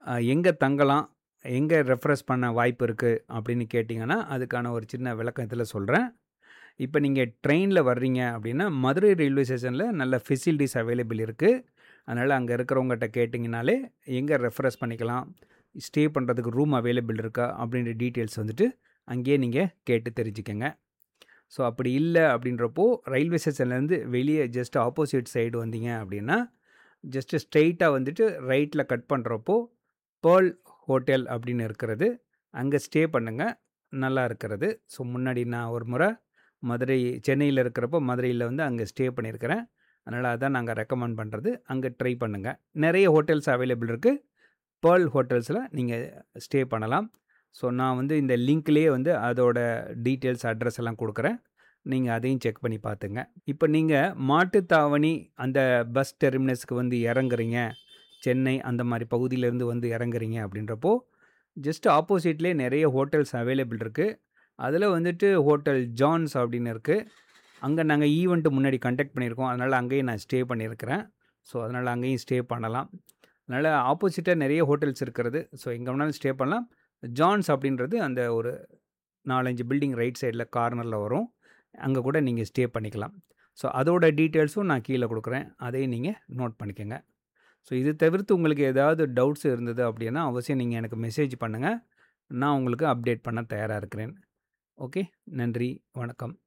எங்கே தங்கலாம் எங்கே ரெஃப்ரெஷ் பண்ண வாய்ப்பு இருக்குது அப்படின்னு கேட்டிங்கன்னா அதுக்கான ஒரு சின்ன விளக்கம் இதில் சொல்கிறேன் இப்போ நீங்கள் ட்ரெயினில் வர்றீங்க அப்படின்னா மதுரை ரயில்வே ஸ்டேஷனில் நல்ல ஃபெசிலிட்டிஸ் அவைலபிள் இருக்குது அதனால் அங்கே இருக்கிறவங்ககிட்ட கேட்டிங்கனாலே எங்கே ரெஃப்ரெஷ் பண்ணிக்கலாம் ஸ்டே பண்ணுறதுக்கு ரூம் அவைலபிள் இருக்கா அப்படின்ற டீட்டெயில்ஸ் வந்துட்டு அங்கேயே நீங்கள் கேட்டு தெரிஞ்சுக்கங்க ஸோ அப்படி இல்லை அப்படின்றப்போ ரயில்வே ஸ்டேஷன்லேருந்து வெளியே ஜஸ்ட் ஆப்போசிட் சைடு வந்தீங்க அப்படின்னா ஜஸ்ட்டு ஸ்ட்ரெயிட்டாக வந்துட்டு ரைட்டில் கட் பண்ணுறப்போ பேர்ல் ஹோட்டல் அப்படின்னு இருக்கிறது அங்கே ஸ்டே பண்ணுங்கள் நல்லா இருக்கிறது ஸோ முன்னாடி நான் ஒரு முறை மதுரை சென்னையில் இருக்கிறப்போ மதுரையில் வந்து அங்கே ஸ்டே பண்ணியிருக்கிறேன் அதனால் அதான் நாங்கள் ரெக்கமெண்ட் பண்ணுறது அங்கே ட்ரை பண்ணுங்கள் நிறைய ஹோட்டல்ஸ் அவைலபிள் இருக்குது பேர்ல் ஹோட்டல்ஸில் நீங்கள் ஸ்டே பண்ணலாம் ஸோ நான் வந்து இந்த லிங்க்லேயே வந்து அதோட டீட்டெயில்ஸ் அட்ரஸ் எல்லாம் கொடுக்குறேன் நீங்கள் அதையும் செக் பண்ணி பார்த்துங்க இப்போ நீங்கள் மாட்டுத்தாவணி அந்த பஸ் டெர்மினஸ்க்கு வந்து இறங்குறீங்க சென்னை அந்த மாதிரி பகுதியிலேருந்து வந்து இறங்குறீங்க அப்படின்றப்போ ஜஸ்ட் ஆப்போசிட்லேயே நிறைய ஹோட்டல்ஸ் அவைலபிள் இருக்குது அதில் வந்துட்டு ஹோட்டல் ஜான்ஸ் அப்படின்னு இருக்குது அங்கே நாங்கள் ஈவெண்ட்டு முன்னாடி கண்டக்ட் பண்ணியிருக்கோம் அதனால் அங்கேயும் நான் ஸ்டே பண்ணியிருக்கிறேன் ஸோ அதனால் அங்கேயும் ஸ்டே பண்ணலாம் அதனால் ஆப்போசிட்டாக நிறைய ஹோட்டல்ஸ் இருக்கிறது ஸோ எங்கே வேணாலும் ஸ்டே பண்ணலாம் ஜான்ஸ் அப்படின்றது அந்த ஒரு நாலஞ்சு பில்டிங் ரைட் சைடில் கார்னரில் வரும் அங்கே கூட நீங்கள் ஸ்டே பண்ணிக்கலாம் ஸோ அதோட டீட்டெயில்ஸும் நான் கீழே கொடுக்குறேன் அதையும் நீங்கள் நோட் பண்ணிக்கோங்க ஸோ இது தவிர்த்து உங்களுக்கு ஏதாவது டவுட்ஸ் இருந்தது அப்படின்னா அவசியம் நீங்கள் எனக்கு மெசேஜ் பண்ணுங்கள் நான் உங்களுக்கு அப்டேட் பண்ண தயாராக இருக்கிறேன் ஓகே நன்றி வணக்கம்